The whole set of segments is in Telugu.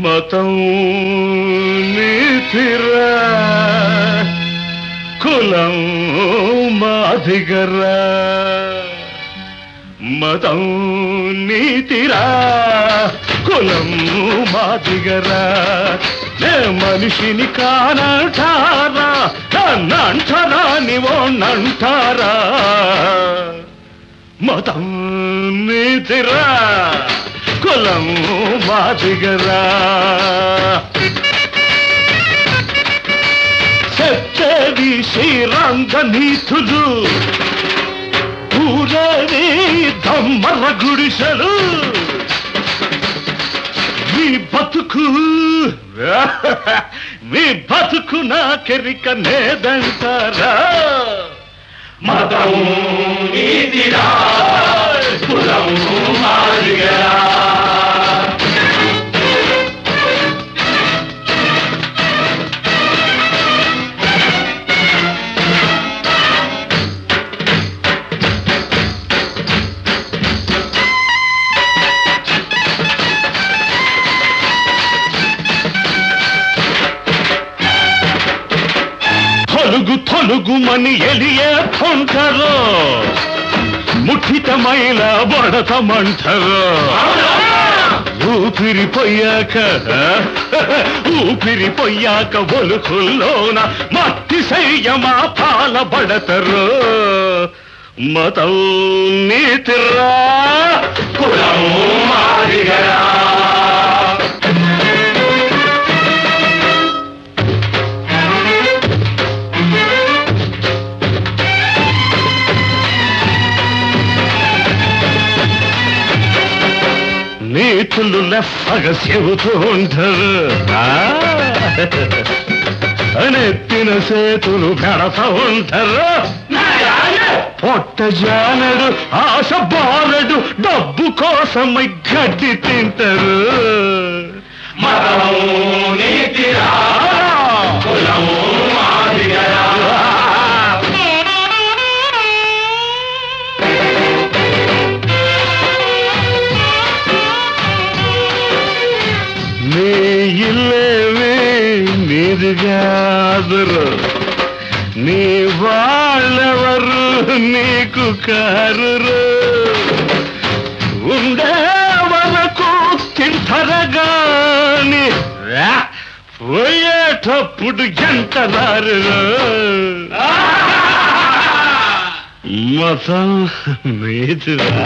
మతం నీతిరా కులం మాదిగరా మతం నీతిరా కులం మాదిగరా నే మనిషిని కానంటారా నన్నంటారా నీవోనంటారా మతం నీతిరా కులం మాదిగరా చెప్పేది శ్రీరంగ నీతులు ఊరేది దమ్మర గుడిసెలు మీ బతుకు మీ బతుకు నాకెరిక నేదంటారా మతం నీతిరా కులం మాదిగరా తొలుగు తొలుగుమని ఎలియే కొంటారు ముఠితమైన బడతమంటారు ఊపిరిపోయాక ఊపిరిపోయాక ఒలుకుల్లోన మట్టి శయ్యమా పాలబడతరు మతం నీతిరా కులం మాదిగరా నీతులు లెప్పగ చెబుతూ ఉంటారు ఆ? నెత్తిన చేతులు పెడతా ఉంటారు పొట్ట జానడు ఆశ బాలడు డబ్బు కోసమై గడ్డి తింటారు నీ ఇల్లేవి నీది కాదురు నీ వాళ్ళెవరు నీకు కారురు ఉండే వరకు తింటరగాని రా, పోయేటప్పుడు ఎంటదారు మతం నీతిరా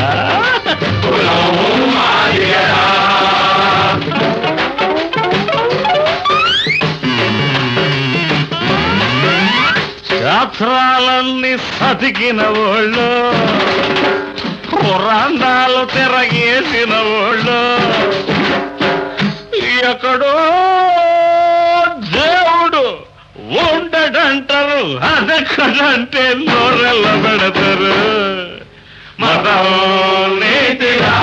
శాస్త్రాలన్నీ సతికిన వాళ్ళు పురాణాలు తిరగేసిన వాళ్ళు ఎక్కడో దేవుడు ఉండడంటారు అదెక్కడంటే నోరెల్ల పెడతారు మతం నీతిరా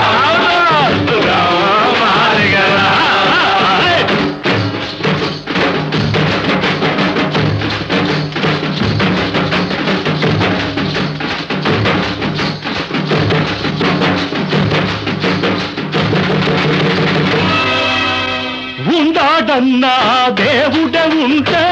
మారిగరా ఉండాడన్నా దేవుడే ఉంటే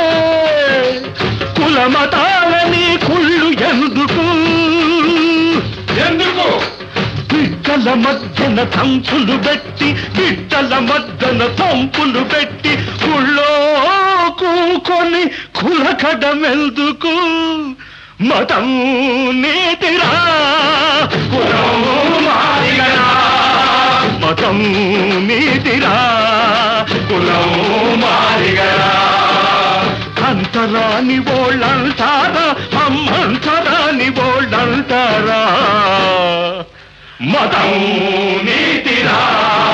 కులమతాలని కుళ్ళు ఎందుకు ఎందుకు బిడ్డల మధ్యన తంపులు పెట్టి బిడ్డల మధ్యన తంపులు పెట్టి కుళ్ళో కూకొని కులకడమెందుకు మతం నీతిరా కులం మారిగరా మతం నీతిరా కులం మారిగరా అంతరాని వాళ్ళంటారా అమ్మంతరాని వాళ్ళంటారా మతం నీతిరా